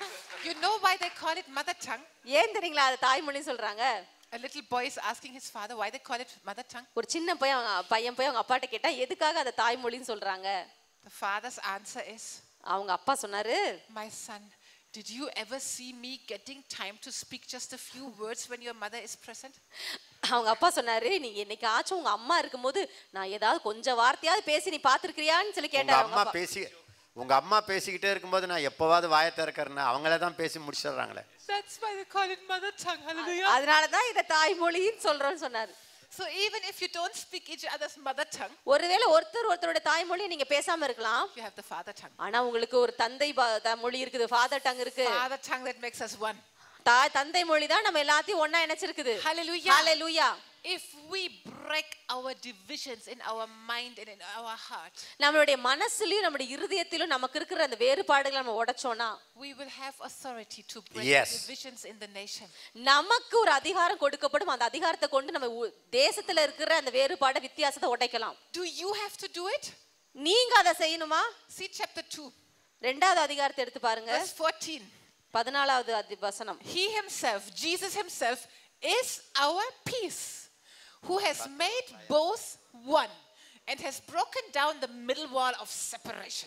You know why they call it mother tongue? ஏன் தெரியுங்களா அது தாய்மொழின்னு சொல்றாங்க A little boy is asking his father why they call it mother tongue. ஒரு சின்ன பையன் அவங்க பையன் போய் அவங்க அப்பாட்ட கேட்டா எதுக்காக அதை தாய்மொழின்னு சொல்றாங்க The father's answer is, அவங்க அப்பா சொன்னாரு My son, did you ever see me getting time to speak just a few words when your mother is present? அவங்க அப்பா சொன்னாரு நீ என்னைக்காச்சும் உங்க அம்மா இருக்கும்போது நான் ஏதாவது கொஞ்சம் வார்த்தையாவது பேசி நீ பாத்துருக்கிறியான்னு சொல்லி உங்க கேட்டாரு அவங்க அம்மா அப்பா. பேசி உங்க அம்மா பேசிக்கிட்டே இருக்கும்போது நான் எப்பவாவது வாயை திறக்கறேன்னு அவங்களே தான் பேசி முடிச்சிடுறாங்களே That's why they call it mother tongue. Hallelujah. அதனாலதான் இதை தாய்மொழின்னு சொல்றோம்னு சொன்னாரு So even if you don't speak each other's mother tongue, ஒருவேளை ஒருத்தர் ஒருத்தரோட தாய்மொழியை நீங்க பேசாம இருக்கலாம் you have the father tongue. ஆனா உங்களுக்கு ஒரு தந்தை பா- த- மொழி இருக்குது ஃபாதர் டங் இருக்கு Father tongue that makes us one. தாய் தந்தை மொழி தான் நம்ம எல்லாத்தையும் ஒண்ணா இணைச்சிருக்குது Hallelujah. Hallelujah If we break our divisions in our mind and in our heart, நம்மளுடைய மனசுலயும் நம்மளுடைய இருதயத்திலும் நமக்கு இருக்கிற அந்த வேறுபாடுகளை நம்ம உடைச்சோம்னா we will have authority to break Yes. divisions in the nation. நமக்கு ஒரு அதிகாரம் கொடுக்கப்படும் அந்த அதிகாரத்தை கொண்டு நம்ம உ- தேசத்துல இருக்கிற அந்த வேறுபாட வித்தியாசத்தை உடைக்கலாம் Do you have to do it? நீங்க அதை செய்யணுமா See chapter 2, ரெண்டாவது அதிகாரத்தை எடுத்து பாருங்க verse 14. பதினாலாவது அதி வசனம் He himself, Jesus himself, is our peace, who has made both one and has broken down the middle wall of separation.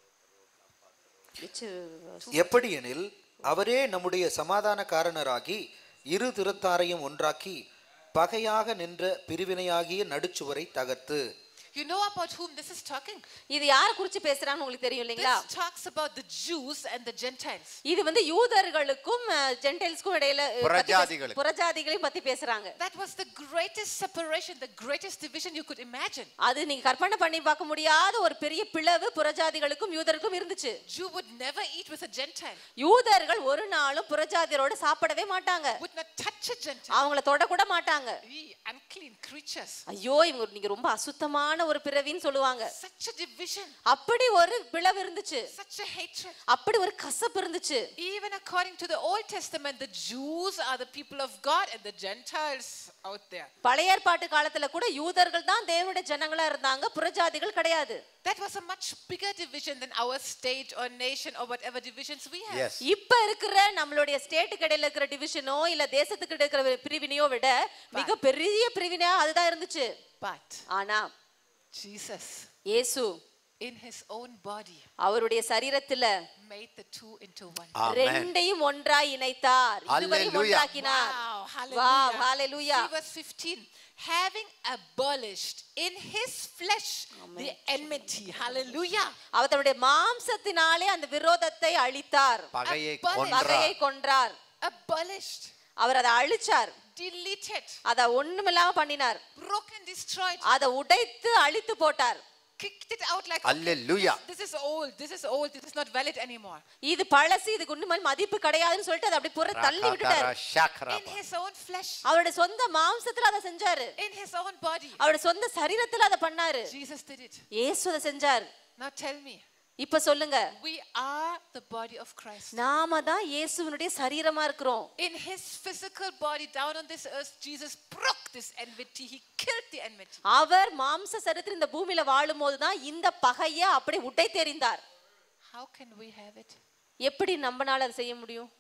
which, uh, எப்படி எனில் அவரே நம்முடைய சமாதானக்காரனராகி இரு திறத்தாரையும் ஒன்றாக்கி பகையாக நின்ற பிரிவினையாகிய நடுச்சுவரை தகர்த்து You know about whom this is talking? இது யாரை குறிச்சு பேசுறான்னு உங்களுக்கு தெரியும் இல்லைங்களா This talks about the Jews and the Gentiles. இது வந்து யூதர்களுக்கும் ஜென்டைல்ஸ்க்கும் இடையில அஹ், பத்தி பேச- புறஜாதிகளுக்கு. புறஜாதிகளையும் பத்தி பேசுறாங்க That was the greatest separation, the greatest division you could imagine. அது நீங்க கற்பனை பண்ணி பார்க்க முடியாத ஒரு பெரிய பிளவு புறஜாதிகளுக்கும் யூதருக்கும் இருந்துச்சு Jew would never eat with a Gentile, யூதர்கள் ஒரு நாளும் புறஜாதியரோட சாப்பிடவே மாட்டாங்க would not touch a Gentile. அவங்கள தொடக்கூட மாட்டாங்க Ee, unclean creatures. ஐயோ இவங்க நீங்க ரொம்ப அசுத்தமான ஒரு பிறவின்னு சொல்லுவாங்க Such a division, அப்படி ஒரு பிளவு இருந்துச்சு such a hatred. அப்படி ஒரு கசப்பு இருந்துச்சு Even according to the Old Testament, the Jews are the people of God and the Gentiles out there. பழைய ஏற்பாட்டு காலத்துல கூட யூதர்கள் தான் தேவனுடைய ஜனங்களா இருந்தாங்க புறஜாதிகள் கிடையாது That was a much bigger division than our state or nation or whatever divisions we have. Yes இப்ப இருக்கிற நம்மளுடைய ஸ்டேட்டுக்கு இடையில இருக்கிற டிவிஷனோ இல்ல தேசத்துக்கு இடையில இருக்கிற பிரிவினையோ விட மிக பெரிய பிரிவினையா அதுதான் இருந்துச்சு But ஆனா Jesus, இயேசு in his own body, அவருடைய சரீரத்துல made the two into one. ஆமென் ரெண்டையும் ஒன்றாய் இணைத்தார் இருவரையும் Hallelujah. ஒன்றாக்கினார் Wow, Wow, hallelujah. hallelujah. See verse 15. Having abolished in his flesh the enmity. Hallelujah. அவர் தன்னுடைய மாம்சத்தினாலே அந்த விரோதத்தை அழித்தார் பகையை Abolish. கொன்றார் பகையை கொன்றார் Abolished, அவர் அதை அழிச்சார் deleted, அதை ஒண்ணுமில்லாம பண்ணினார் broken, destroyed, அதை உடைத்து அழித்து போட்டார் kicked it out like Hallelujah. this, this is old, this is old, this is not valid anymore. இது பழசு இதுக்கு ஒண்ணு மாதிரி மதிப்பு கிடையாதுன்னு சொல்லிட்டு அதை அப்படி புற தள்ளி விட்டுட்டார் ரகாகரா ஷாக்ரா In his own flesh, அவருடைய சொந்த மாம்சத்துல அதை செஞ்சாரு in his own body. அவருடைய சொந்த சரீரத்துல அதை பண்ணாரு Jesus did it. இயேசு அதை செஞ்சார் Now tell me, இப்ப சொல்லுங்க we are the body of Christ. நாம தான் இயேசுவினுடைய சரீரமா இருக்கிறோம் In his physical body down on this earth, Jesus broke this enmity. He killed the enmity. அவர் மாம்ச சரீரத்தில் இந்த பூமியில வாழும் போதுதான் இந்த பகைய அப்படியே உடை தெரிந்தார் How can we have it? எப்படி நம்மனால அதை செய்ய முடியும்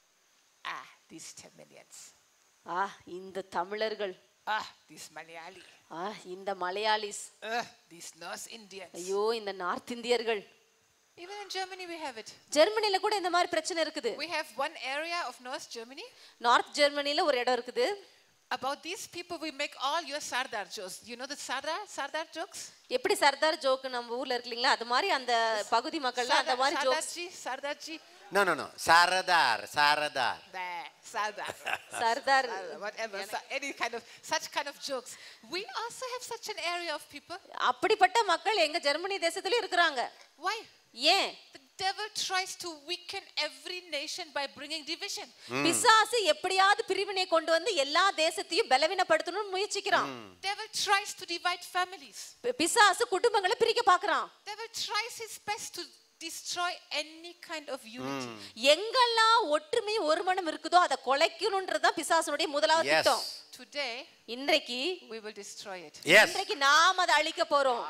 Ah, these Tamilians. ஆ இந்த தமிழர்கள் Ah, these Malayali. ஆ இந்த Malayalis Ah, these North Indians. ஐயோ இந்த நார்த் இந்தியர்கள் Even in Germany, we have it. ஜெர்மனில கூட இந்த மாதிரி பிரச்சனை இருக்குது We have one area of North Germany. North ஜெர்மனில ஒரு இடம் இருக்குது About these people, we make all your Sardar jokes. You know the Sardar, Sardar jokes? எப்படி சர்தார் ஜோக்கு நம்ம ஊர்ல இருக்கு இல்லைங்களா அது மாதிரி அந்த பகுதி மக்கள்லாம் அந்த மாதிரி jokes Sardarji, Sardarji. No no no Sardar Sardar There, Sardar. Sardar Sardar, whatever, sa- any kind of, such kind of jokes. We also have such an area of people. அப்படிப்பட்ட மக்கள் எங்க ஜெர்மனி தேசத்துல இருக்கிறாங்க Why? ஏன் The devil tries to weaken every nation by bringing division. பிசாசு எப்படியாவது பிரிவினை கொண்டு வந்து எல்லா தேசத்தையும் பலவீனப்படுத்தணும்னு முயற்சிக்கிறான் Devil tries to divide families. பி- பிசாசு குடும்பங்களை பிரிக்க பாக்குறான் Devil tries his best to destroy any kind of unity. எங்கெல்லாம் ஒற்றுமை ஒரு மனம் இருக்குதோ அதை கொலைக்கணும்ன்றதுதான் பிசாசுனுடைய முதலாவது Yes. திட்டம் To today இன்றைக்கு we will destroy it. Yes இன்றைக்கு நாம் அதை அழிக்க போறோம்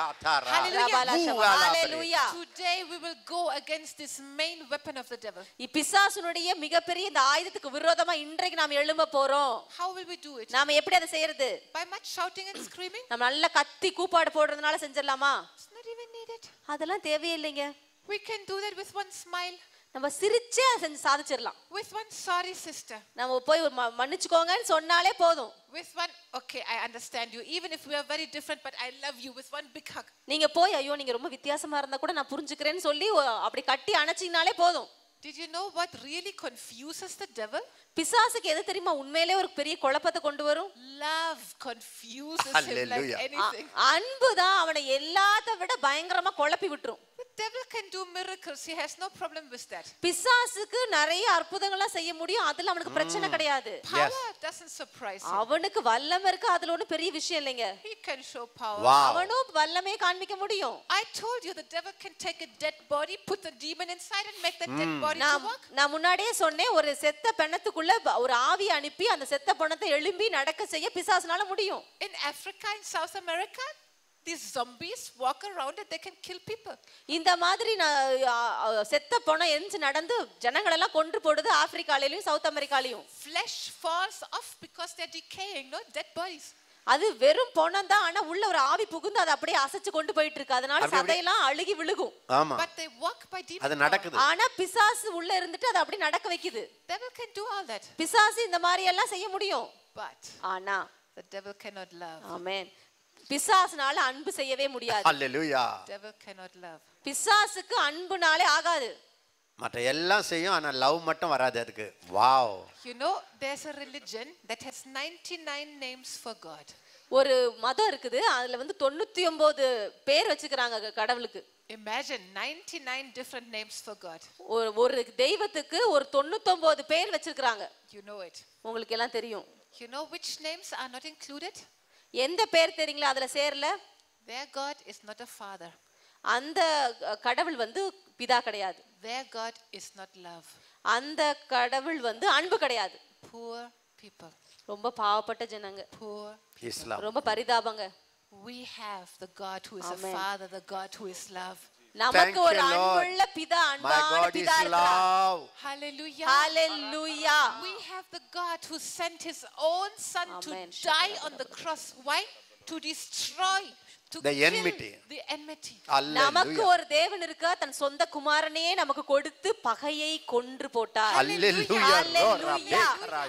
Hallelujah. Today we will go against this main weapon of the devil. இப்பிசாசுனுடைய மிகப்பெரிய இந்த ஆயுதத்துக்கு விரோதமா இன்றைக்கு நாம் எழும்ப போறோம் How will we do it? நாம எப்படி அதை செய்யறது By much shouting and screaming? நம்ம நல்லா கத்தி கூப்பாடு போடுறதுனால செஞ்சிடலாமா It's not even needed. அதெல்லாம் தேவையில்லைங்க We can do that with one smile, நம்ம சிரிச்சே அதை செஞ்சு சாதிச்சிடலாம் with one sorry sister, நம்ம போய் ஒரு ம- மன்னிச்சுக்கோங்கன்னு சொன்னாலே போதும் with one, okay, I understand you, even if we are very different, but I love you, with one big hug. நீங்க போய் ஐயோ நீங்க ரொம்ப வித்தியாசமா இருந்தா கூட நான் புரிஞ்சுக்கிறேன்னு சொல்லி ஒ- அப்படி கட்டி அணைச்சிங்கனாலே போதும் Did you know what really confuses the devil? பிசாசுக்கு எது தெரியுமா உண்மையிலே ஒரு பெரிய குழப்பத்தை கொண்டு வரும் Love confuses him like Hallelujah. anything. அன்பு தான் அவனை எல்லாத்த விட பயங்கரமா குழப்பி விட்டுரும் The devil can do miracles. He has no problem with that. பிசாசுக்கு நிறைய அற்புதங்கள்லாம் செய்ய முடியும் அதுல அவனுக்கு பிரச்சனை கிடையாது Power doesn't surprise him. அவனுக்கு வல்லமை இருக்கு அதுல ஒண்ணும் பெரிய விஷயம் இல்லைங்க He can show power. வா அவனும் வல்லமே காண்பிக்க முடியும் I told you the devil can take a dead body, put the demon inside, and make that dead body to நான் work. நான் முன்னாடியே சொன்னேன் ஒரு செத்த பெண்ணத்துக்குள்ள ப- ஒரு ஆவி அனுப்பி அந்த செத்த பணத்தை எழும்பி நடக்க செய்ய பிசாசுனால முடியும் In Africa, in South America, these zombies walk around and they can kill people. இந்த மாதிரி நான் ஆ, ஆ, செத்த பணம் எரிஞ்சு நடந்து ஜனங்களெல்லாம் கொன்று போடுது ஆப்பிரிக்காலையும் சவுத் அமெரிக்காலையும் Flesh falls off because they're decaying, no dead bodies. அது வெறும் பணம் தான் ஆனா உள்ள ஒரு ஆவி புகுந்து அதை அப்படியே அசைச்சு கொண்டு போயிட்டு இருக்கு அதனால அப்படி அப்படி- சதையெல்லாம் அழுகி விழுகும் ஆமா But they walk by demon. அது power. நடக்குது ஆனா பிசாசு உள்ள இருந்துட்டு அதை அப்படி நடக்க வைக்குது Devil can do all that, பிசாசு இந்த மாதிரி எல்லாம் செய்ய முடியும் but ஆனா the devil cannot love. ஆமென் பிசாசுனால அன்பு செய்யவே முடியாது அல்லேலூயா Devil cannot love. பிசாசுக்கு அன்புனாலே ஆகாது மற்ற எல்லாம் செய்யும் ஆனா லவ் மட்டும் வராது அதுக்கு wow You know, there's a religion that has 99 names for God. ஒரு மதம் இருக்குது அதுல வந்து தொண்ணூத்தி ஒன்பது பேர் வச்சுக்கிறாங்க க- கடவுளுக்கு Imagine 99 different names for God. ஒரு ஒரு தெய்வத்துக்கு ஒரு தொண்ணூத்தொன்பது பேர் வச்சிருக்கிறாங்க You know it. உங்களுக்கு எல்லாம் தெரியும் You know which names are not included? எந்த பேர் தெரியுங்களா அதுல சேரல Their God is not a father. அந்த அஹ், கடவுள் வந்து பிதா கிடையாது Their God is not love. அந்த கடவுள் வந்து அன்பு கிடையாது Poor people. ரொம்ப பாவப்பட்ட ஜனங்க Poor. இஸ்லாம் ரொம்ப பரிதாபங்க We have the God who is Amen. a father, the God who is love. நமக்கு Thank ஒரு you, Lord. அன்புள்ள பிதா மை அன்பான காட் பிதா இஸ் இருக்கிறார் லவ் Hallelujah. ஹalleluya We have the God who sent his own son Amen. to die on the cross. Why? To destroy, to The kill enmity. the enmity. நமக்கு அல்லேலூயா ஒரு தேவன் இருக்க தன் சொந்த குமாரனையே நமக்கு கொடுத்து பகையை கொன்று போட்டார் அல்லேலூயா Hallelujah.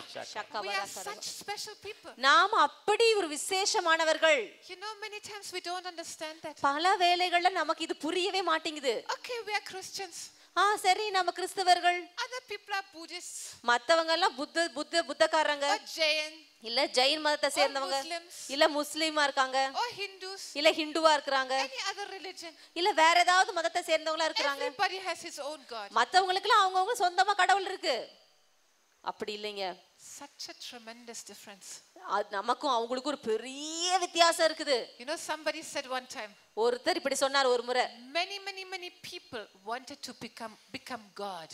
We are such special people. நாம் அப்படி ஒரு விசேஷமானவர்கள் You know, many times we don't understand that. பல வேளைகள்ல நமக்கு இது புரியவே மாட்டேங்குது Okay, we are Christians. ஆ சரி நம்ம கிறிஸ்தவர்கள் Other people are Buddhists மத்தவங்க எல்லாம் புத்த புத்த புத்தக்காரங்க or Jain இல்ல ஜெயின் மதத்தை சேர்ந்தவங்க Muslims. இல்ல முஸ்லீமா இருக்காங்க or Hindus. இல்ல ஹிந்துவா இருக்கிறாங்க Any other religion. இல்ல வேற ஏதாவது மதத்தை சேர்ந்தவங்களா இருக்கிறாங்க Everybody has his own God. மத்தவங்களுக்குலாம் அவங்கவங்க சொந்தமா கடவுள் இருக்கு அப்படி இல்லைங்க Such a tremendous difference. அது நமக்கும் அவங்களுக்கும் ஒரு பெரிய வித்தியாசம் இருக்குது You know, somebody said one time, ஒருத்தர் இப்படி சொன்னார் ஒரு முறை many, many, many people wanted to become become God,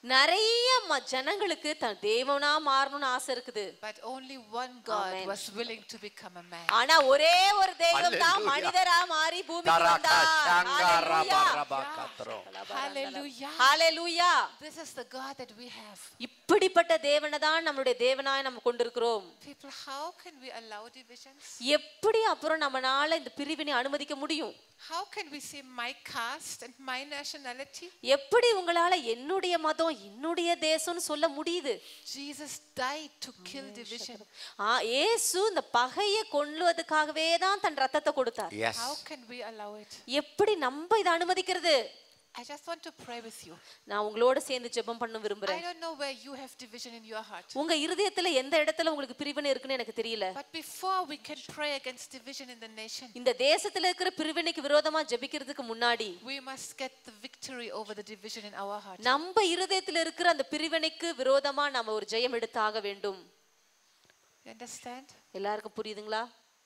நிறைய ம- ஜனங்களுக்கு தன் தேவனா மாறணும்னு ஆசை இருக்குது but only one God Amen. was willing to become a man. ஆனா ஒரே ஒரு தெய்வம் தான் Hallelujah. மனிதரா மாறி பூமிக்கு தரகா வந்தார் ஷங்கா ரபா Hallelujah. Rafah கத்ரோ Hallelujah. Hallelujah. This is the God that we have. இப்படிப்பட்ட தேவனை தான் நம்மளுடைய தேவனாய் நம்ம கொண்டிருக்கிறோம் People, how can we allow divisions? எப்படி அப்புறம் நம்மனால இந்த பிரிவினை அனுமதிக்க முடியும் How can we say my caste and my nationality? எப்படி உங்களால என்னுடைய மதம் என்னுடைய தேசம்னு சொல்ல முடியுது Jesus died to kill division. ஆ, இயேசு இந்த பகையை கொல்லுவதற்காகவே தான் தன் ரத்தத்தை கொடுத்தார் yes How can we allow it? எப்படி நம்ம இதை அனுமதிக்கிறது I just want to pray with you. நான் உங்களோட சேர்ந்து ஜெபம் பண்ண I விரும்புறேன் don't know where you have division in your heart. உங்க இருதயத்துல எந்த இடத்துல உங்களுக்கு பிரிவினை இருக்குன்னு எனக்கு தெரியல But before we can pray against division in the nation, இந்த தேசத்துல இருக்கிற பிரிவினைக்கு விரோதமா ஜெபிக்கிறதுக்கு முன்னாடி we must get the victory over the division in our heart. நம்ம இருதயத்துல இருக்கிற அந்த பிரிவினைக்கு விரோதமா நம்ம ஒரு ஜெயம் எடுத்தாக வேண்டும் You understand? எல்லாருக்கும் புரியுதுங்களா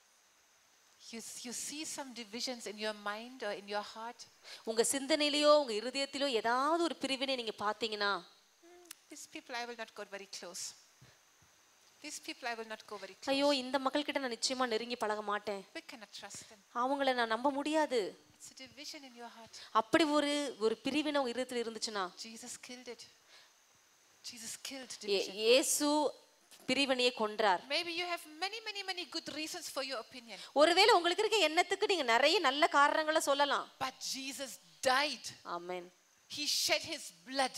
You, you see some divisions in your mind or in your heart. உங்க சிந்தனையிலயோ உங்க இருதயத்திலோ ஏதாவது ஒரு பிரிவினை நீங்க பாத்தீங்கன்னா These people, I will not go very close. These people I will not go very close. ஐயோ இந்த மக்கள் கிட்ட நான் நிச்சயமா நெருங்கி பழக மாட்டேன் We cannot trust them. அவங்கள நான் நம்ப முடியாது It's a division in your heart. அப்படி ஒரு ஒரு பிரிவினை உங்க இருதயத்துல இருந்துச்சுன்னா Jesus killed it. Jesus killed A- division. இயேசு பிரிவினையை கொன்றார் Maybe you have many, many, many good reasons for your opinion. ஒருவேளை உங்களுக்கு இருக்க எண்ணத்துக்கு நீங்க நிறைய நல்ல காரணங்களை சொல்லலாம் But Jesus died. Amen He shed his blood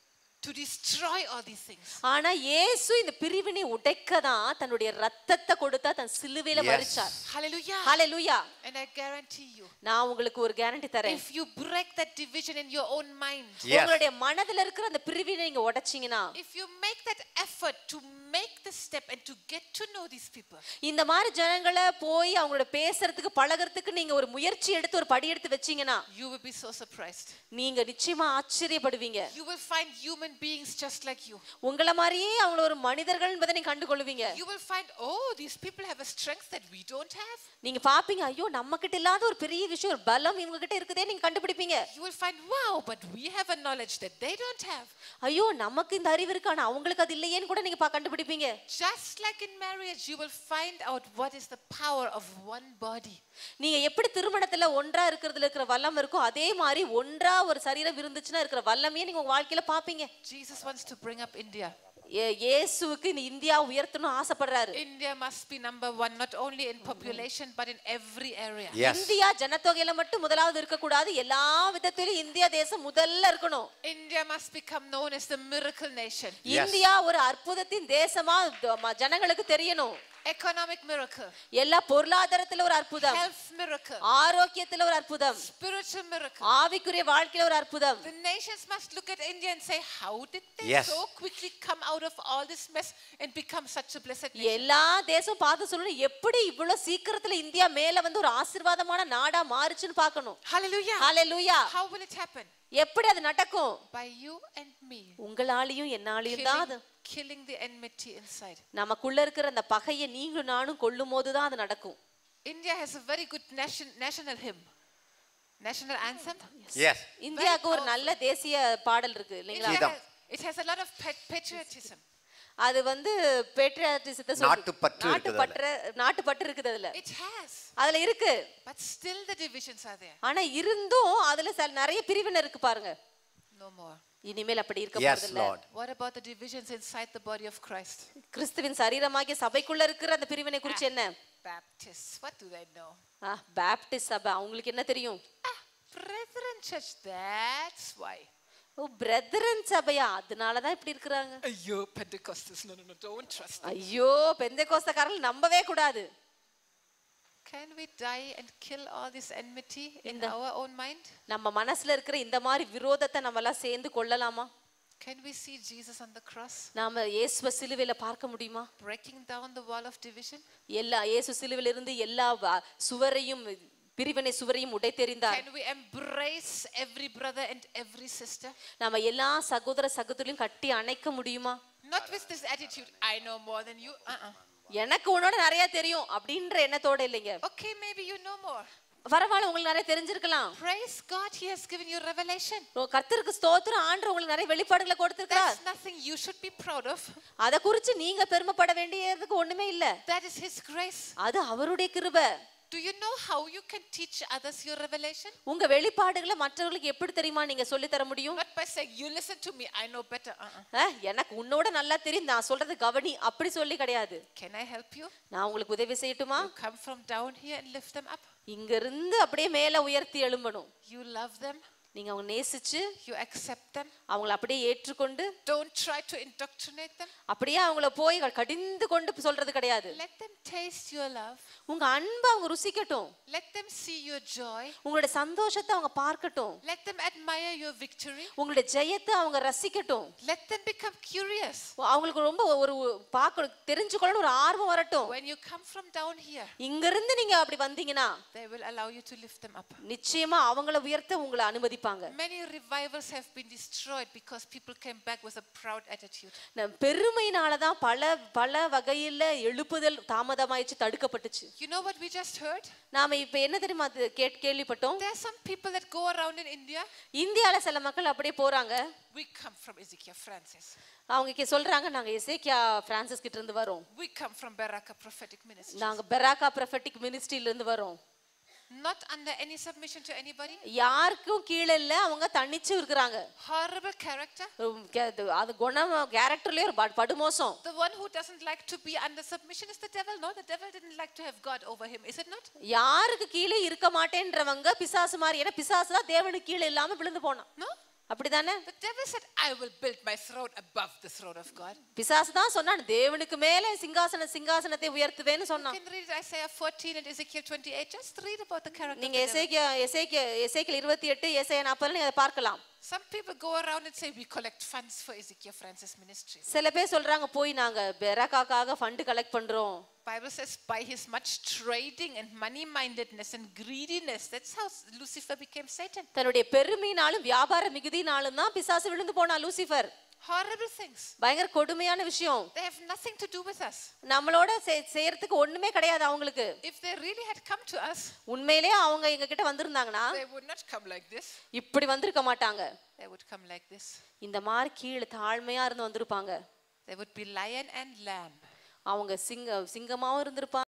to destroy all these things. ஆனா இயேசு இந்த பிரிவினை உடைக்க தான் தன்னுடைய ரத்தத்தை கொடுத்தா தன் சிலுவையில Yes. மறிச்சார் Hallelujah. Hallelujah And I guarantee you, நான் உங்களுக்கு ஒரு கேரண்டி தரேன் if you break that division in your own mind, Yes. உங்களுடைய மனதுல இருக்கிற அந்த பிரிவினை நீங்க உடைச்சீங்கன்னா if you make that effort to make the step and to get to know these people, இந்த மாதிரி ஜனங்களை போய் அவங்களோட பேசுறதுக்கு பழகுறதுக்கு நீங்க ஒரு முயற்சி எடுத்து ஒரு படி எடுத்து வச்சீங்கன்னா you will be so surprised. நீங்க நிச்சயமா ஆச்சரியப்படுவீங்க You will find human beings just like you. உங்களை மாதிரியே அவங்கள ஒரு மனிதர்கள் என்பதை நீங்க கண்டுகொள்வீங்க You will find, oh, these people have a strength that we don't have. நீங்க பாப்பீங்க ஐயோ நம்ம கிட்ட இல்லாத ஒரு பெரிய விஷயம் ஒரு பலம் இவங்க கிட்ட இருக்குதே நீங்க கண்டுபிடிப்பீங்க You will find, wow, but we have a knowledge that they don't have. ஐயோ நமக்கு இந்த அறிவு இருக்கு ஆனா அவங்களுக்கு அது இல்லையேன்னு கூட நீங்க பா- கண்டுபிடிப்பீங்க Just like in marriage, you will find out what is the power of one body. நீங்க எப்படி திருமணத்துல ஒன்றா இருக்கிறதுல இருக்கிற வல்லம் இருக்கோ அதே மாதிரி ஒன்றா ஒரு சரீரம் இருந்துச்சுன்னா இருக்கிற வல்லமே நீங்க உங்க வாழ்க்கையில பாப்பீங்க Jesus wants to bring up India. ஏ- இயேசுவுக்கு இந்த இந்தியா உயர்த்தணும் ஆசைப்படுறாரு India must be number one, not only in population, but in every area. Yes. India ஜனத்தொகையில மட்டும் முதலாவது இருக்கக்கூடாது எல்லா விதத்திலும் இந்தியா தேசம் முதல்ல இருக்கணும் India must become known as the miracle nation. Yes. India ஒரு அற்புதத்தின் தேசமா த- ம- ஜனங்களுக்கு தெரியணும் Economic miracle, எல்லா பொருளாதாரத்துல ஒரு அற்புதம் health miracle, ஆரோக்கியத்துல ஒரு அற்புதம் spiritual miracle. ஆவிக்குரிய வாழ்க்கையில ஒரு அற்புதம் The nations must look at India and say, How did they Yes. so quickly come out of all this mess and become such a blessed nation? எல்லா தேசம் பார்த்து சொல்லணும் எப்படி இவ்வளவு சீக்கிரத்துல இந்தியா மேல வந்து ஒரு ஆசீர்வாதமான நாடா மாறுச்சுன்னு பார்க்கணும் Hallelujah. Hallelujah How will it happen? எப்படி அது நடக்கும் By you and me உங்களாலையும் என்னாலையும் தான் அது killing, killing the enmity inside. நமக்குள்ள இருக்கிற அந்த பகையை நீங்களும் நானும் கொல்லும் போதுதான் அது நடக்கும் India has a very good nation, national hymn, national anthem. Yes. இந்தியாவுக்கு ஒரு நல்ல தேசிய பாடல் இருக்கு இல்லைங்களா India Freedom. has, it has a lot of pat- patriotism. அது வந்து பேட்ரியாட்டிசத்தை நாட்டுப்பற்று இருக்குது நாட்டுப்பற்று நாட்டுப்பற்று இருக்குது அதுல It has. அதுல இருக்கு But still the divisions are there. ஆனா இருந்தும் அதுல சில நிறைய பிரிவினர் இருக்கு பாருங்க No more. இனிமேல் அப்படி இருக்க Yes, போறதில்ல Lord. What about the divisions inside the body of Christ? கிறிஸ்துவின் சரீரமாகிய சபைக்குள்ள இருக்கிற அந்த பிரிவினை குறிச்சு என்ன Baptists, what do they know? ஆ, பேப்டிஸ்ட் சபை அவங்களுக்கு என்ன தெரியும் Ah, Brethren Church, that's why. ஓ பிரதரன் சபையா அதனாலதான் இப்படி இருக்கிறாங்க Ayyo, Pentecostals, no, no, no, don't trust them. ஐயோ பெந்த கோஸ்தக்காரர்கள் நம்பவே கூடாது Can we die and kill all this enmity in the- our own mind? நம்ம மனசுல இருக்கிற இந்த மாதிரி விரோதத்தை நம்ம எல்லாம் சேர்ந்து கொள்ளலாமா Can we see Jesus on the cross நாம இயேசுவ சிலுவையில பார்க்க முடியுமா breaking down the wall of division? எல்லா இயேசு சிலுவையில இருந்து எல்லா வ- சுவரையும் பிரிவினை சுவரையும் உடைத்தெறிந்தார் Can we embrace every brother and every sister? நாம எல்லா சகோதர சகோதரியும் கட்டி அணைக்க முடியுமா Not with this attitude, I know more than you. Uh-uh. எனக்கு உன்னோட நிறைய தெரியும் அப்படின்ற எண்ணத்தோட இல்லைங்க Okay, maybe you know more. பரவாயில்ல உங்களுக்கு நிறைய தெரிஞ்சிருக்கலாம் Praise God, He has given you revelation. ஓ, கர்த்தருக்கு ஸ்தோத்திரம் ஆண்டு உங்களுக்கு நிறைய வெளிப்பாடுகளை கொடுத்திருக்கிறார் That's nothing you should be proud of. அத குறிச்சு நீங்க பெருமைப்பட வேண்டியதுக்கு ஒண்ணுமே இல்ல That is His grace. அது அவருடைய கிருபை Do you know how you can teach others your revelation? உங்க வெளிப்பாடுகளை மற்றவர்களுக்கு எப்படி தெரியுமா நீங்க சொல்லி தர முடியும் Not by saying, You listen to me, I know better. Uh-uh. அஹ், எனக்கு உன்னோட நல்லா தெரியும் நான் சொல்றது கவனி அப்படி சொல்லி கிடையாது Can I help you? நான் உங்களுக்கு உதவி செய்யட்டுமா You come from down here and lift them up. இங்க இருந்து அப்படியே மேல உயர்த்தி எழும்பணும் You love them, நீங்க அவங்க நேசிச்சு you accept them. அவங்கள அப்படியே ஏற்றுக்கொண்டு Don't try to indoctrinate them. அப்படியே அவங்கள போய் கடிந்து கொண்டு சொல்றது கிடையாது Let them taste your love. உங்க அன்பை அவங்க ருசிக்கட்டும் Let them see your joy. உங்களுடைய சந்தோஷத்தை அவங்க பார்க்கட்டும் Let them admire your victory. உங்களுடைய ஜெயத்தை அவங்க ரசிக்கட்டும் Let them become curious. அவங்களுக்கு ரொம்ப ஒரு பார்க்கணும் தெரிஞ்சுக்கணும்னு ஒரு ஆர்வம் வரட்டும் When you come from down here, இங்க இருந்து நீங்க அப்படி வந்தீங்கன்னா they will allow you to lift them up. நிச்சயமா அவங்கள உயர்த்த உங்களை அனுமதிப்பாங்க Many revivals have been destroyed destroyed because people came back with a proud attitude. நம் பெருமையினால தான் பல பல வகையில எழுப்புதல் தாமதமாயிடுச்சு தடுக்கப்பட்டுச்சு You know what we just heard? நாம இப்ப என்ன தெரியுமா அது கேட் கேள்விப்பட்டோம் There are some people that go around in India. இந்தியால சில மக்கள் அப்படியே போறாங்க We come from Ezekiel Francis. அவங்க இங்க சொல்றாங்க நாங்க எசேக்கியா பிரான்சிஸ் கிட்ட இருந்து வரோம் We come from Baraka Prophetic Ministry. நாங்க பெராக்கா ப்ரொஃபட்டிக் மினிஸ்ட்ரியில இருந்து வரோம் Not under any submission to anybody. யாருக்கும் கீழே இல்ல அவங்க தனிச்சு இருக்கிறாங்க Horrible character. உம், கே- அது- அது குணம் கேரக்டர்லயே ஒரு படு- படுமோசம் The one who doesn't like to be under submission is the devil. No, the devil didn't like to have God over him, is it not? யாருக்கு கீழே இருக்க மாட்டேன்றவங்க பிசாசு மாதிரி ஏன்னா பிசாசு தான் தேவனுக்கு கீழே இல்லாம விழுந்து போனான் No? அப்படிதானே The devil said, I will build my throne above the throne of God. பிசாசு தான் சொன்னான் தேவனுக்கு மேலே சிங்காசன சிங்காசனத்தை உயர்த்துவேன்னு You சொன்னான் can read Isaiah 14 and Ezekiel 28. Just read about the character. நீங்க of the devil. எசேக்கியா எசேக்கியா எசேக்கியல் இருபத்தி எட்டு ஏசாயா நாற்பதுல நீங்க அதை பார்க்கலாம் Some people go around and say, We collect funds for Ezekiel Francis ministry. சில பேர் சொல்றாங்க போய் நாங்க பெராக்காக்காக ஃபண்ட் கலெக்ட் பண்றோம் Bible says, by his much trading and money mindedness and greediness, that's how Lucifer became Satan. தன்னுடைய பெருமையினாலும் வியாபார மிகுதினாலும் தான் பிசாசு விழுந்து போனான் லூசிஃபர் Horrible things. பயங்கர கொடுமையான விஷயம் They have nothing to do with us. நம்மளோட செய்- செய்யறதுக்கு ஒண்ணுமே கிடையாது அவங்களுக்கு If they really had come to us, உண்மையிலேயே அவங்க எங்க கிட்ட வந்திருந்தாங்கன்னா they would not come like this. இப்படி வந்திருக்க மாட்டாங்க They would come like this. இந்த மாதிரி கீழே தாழ்மையா இருந்து வந்திருப்பாங்க They would be lion and lamb. அவங்க சிங்க சிங்கமாவும் இருந்திருப்பாங்க